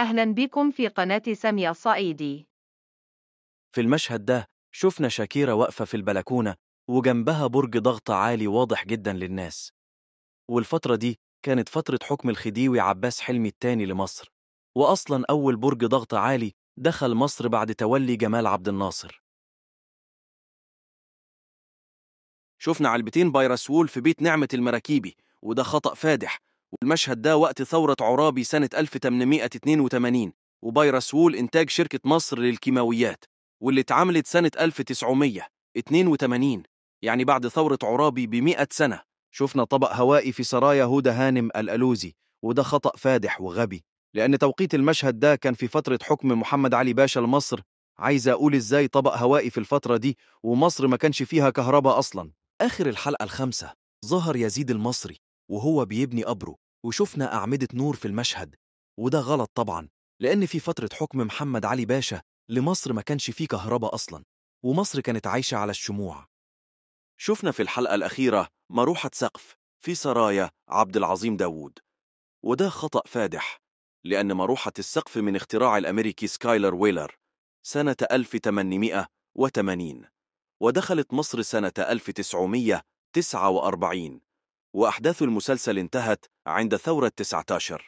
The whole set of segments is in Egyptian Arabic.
أهلا بكم في قناة سامية الصعيدي في المشهد ده شفنا شاكيرا واقفة في البلكونة وجنبها برج ضغط عالي واضح جدا للناس والفترة دي كانت فترة حكم الخديوي عباس حلمي الثاني لمصر وأصلا أول برج ضغط عالي دخل مصر بعد تولي جمال عبد الناصر شفنا علبتين بايرسول في بيت نعمة المراكيبي وده خطأ فادح والمشهد ده وقت ثورة عرابي سنة 1882 وبايرسول إنتاج شركة مصر للكيماويات واللي اتعملت سنة 1982 يعني بعد ثورة عرابي بمئة سنة شفنا طبق هوائي في سرايا هودا هانم الألوزي وده خطأ فادح وغبي لأن توقيت المشهد ده كان في فترة حكم محمد علي باشا لمصر عايز أقول إزاي طبق هوائي في الفترة دي ومصر ما كانش فيها كهرباء أصلا آخر الحلقة الخامسة ظهر يزيد المصري وهو بيبني قبره وشفنا أعمدة نور في المشهد وده غلط طبعا لأن في فترة حكم محمد علي باشا لمصر ما كانش فيه كهرباء أصلا ومصر كانت عايشة على الشموع شفنا في الحلقة الأخيرة مروحة سقف في سرايا عبد العظيم داوود وده خطأ فادح لأن مروحة السقف من اختراع الأمريكي سكايلر ويلر سنة 1880 ودخلت مصر سنة 1949 وأحداث المسلسل انتهت عند ثورة 19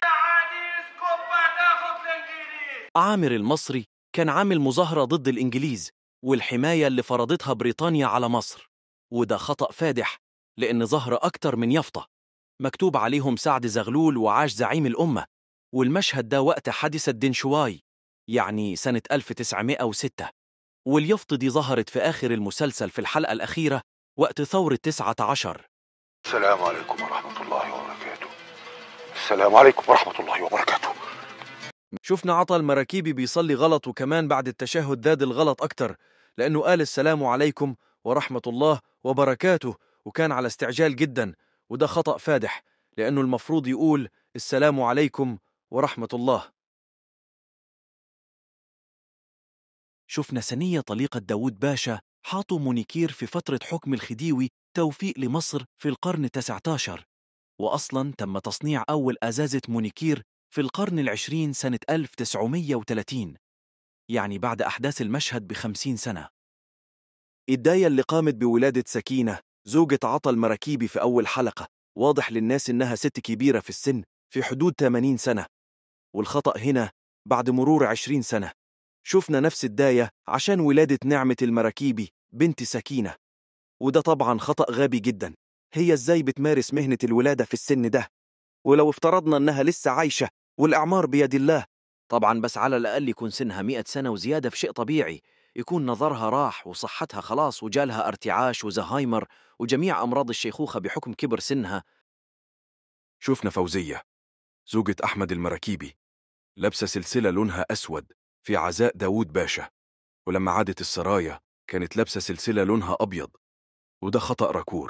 عامر المصري كان عامل مظاهرة ضد الإنجليز والحماية اللي فرضتها بريطانيا على مصر وده خطأ فادح لأن ظهر أكتر من يافطة مكتوب عليهم سعد زغلول وعاش زعيم الأمة والمشهد ده وقت حادثة دنشواي يعني سنة 1906 واليافطة دي ظهرت في آخر المسلسل في الحلقة الأخيرة وقت ثورة 19 السلام عليكم ورحمة الله وبركاته السلام عليكم ورحمة الله وبركاته شفنا عطا المراكيبي بيصلي غلط وكمان بعد التشهد زاد الغلط أكتر لأنه قال السلام عليكم ورحمة الله وبركاته وكان على استعجال جدا وده خطأ فادح لأنه المفروض يقول السلام عليكم ورحمة الله شفنا سنية طليقة داود باشا حاطوا مونيكير في فترة حكم الخديوي توفيق لمصر في القرن التاسع عشر وأصلا تم تصنيع أول أزازة مونيكير في القرن العشرين سنة 1930 يعني بعد أحداث المشهد بخمسين سنة الداية اللي قامت بولادة سكينة زوجة عطا المراكيبي في أول حلقة واضح للناس إنها ست كبيرة في السن في حدود 80 سنة والخطأ هنا بعد مرور 20 سنة شفنا نفس الداية عشان ولادة نعمة المراكيبي بنت سكينة وده طبعا خطأ غبي جدا هي ازاي بتمارس مهنة الولادة في السن ده ولو افترضنا انها لسه عايشة والإعمار بيد الله طبعا بس على الأقل يكون سنها مئة سنة وزيادة في شيء طبيعي يكون نظرها راح وصحتها خلاص وجالها ارتعاش وزهايمر وجميع أمراض الشيخوخة بحكم كبر سنها شفنا فوزية زوجة أحمد المراكيبي لابسة سلسلة لونها أسود في عزاء داوود باشا ولما عادت السرايا كانت لابسة سلسلة لونها أبيض وده خطأ راكور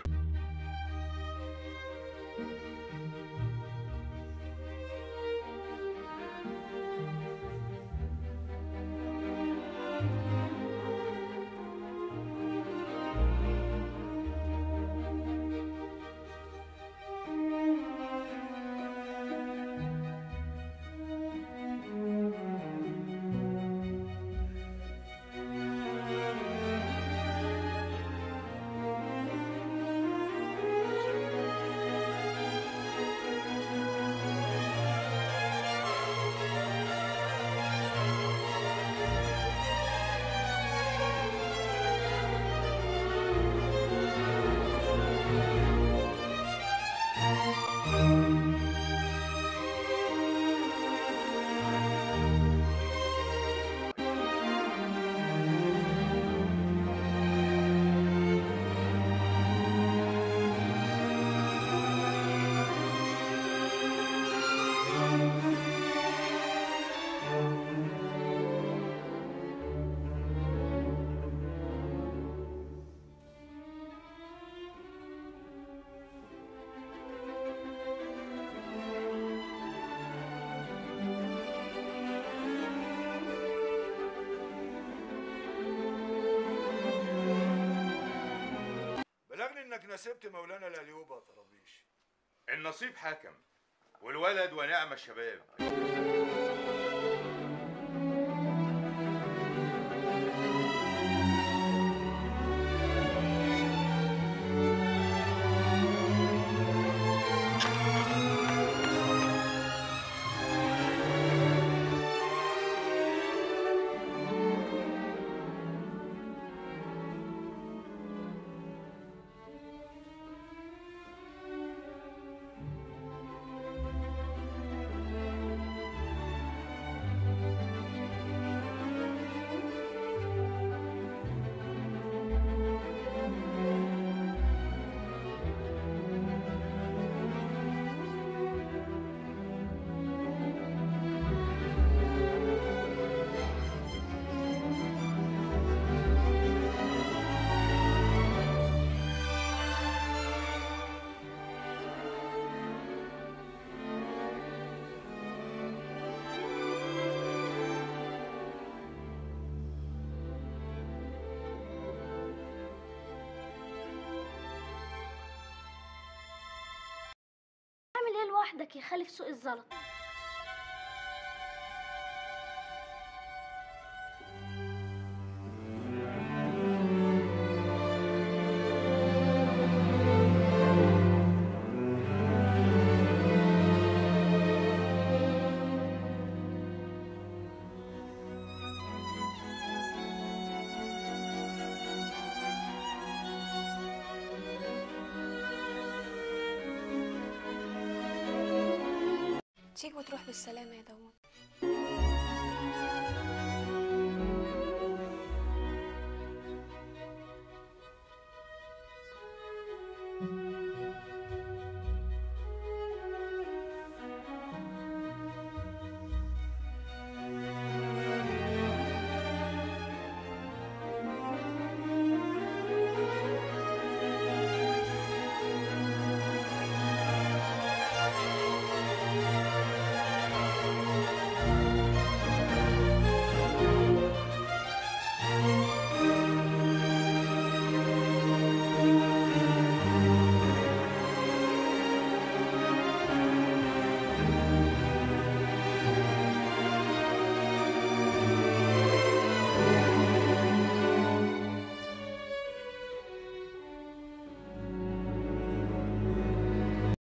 بلغني انك نسبت مولانا الأليوب يا طرابيش النصيب حكم والولد ونعم الشباب ليه لوحدك يا خالي في سوق الزلط تيجي وتروح بالسلامة يا داوود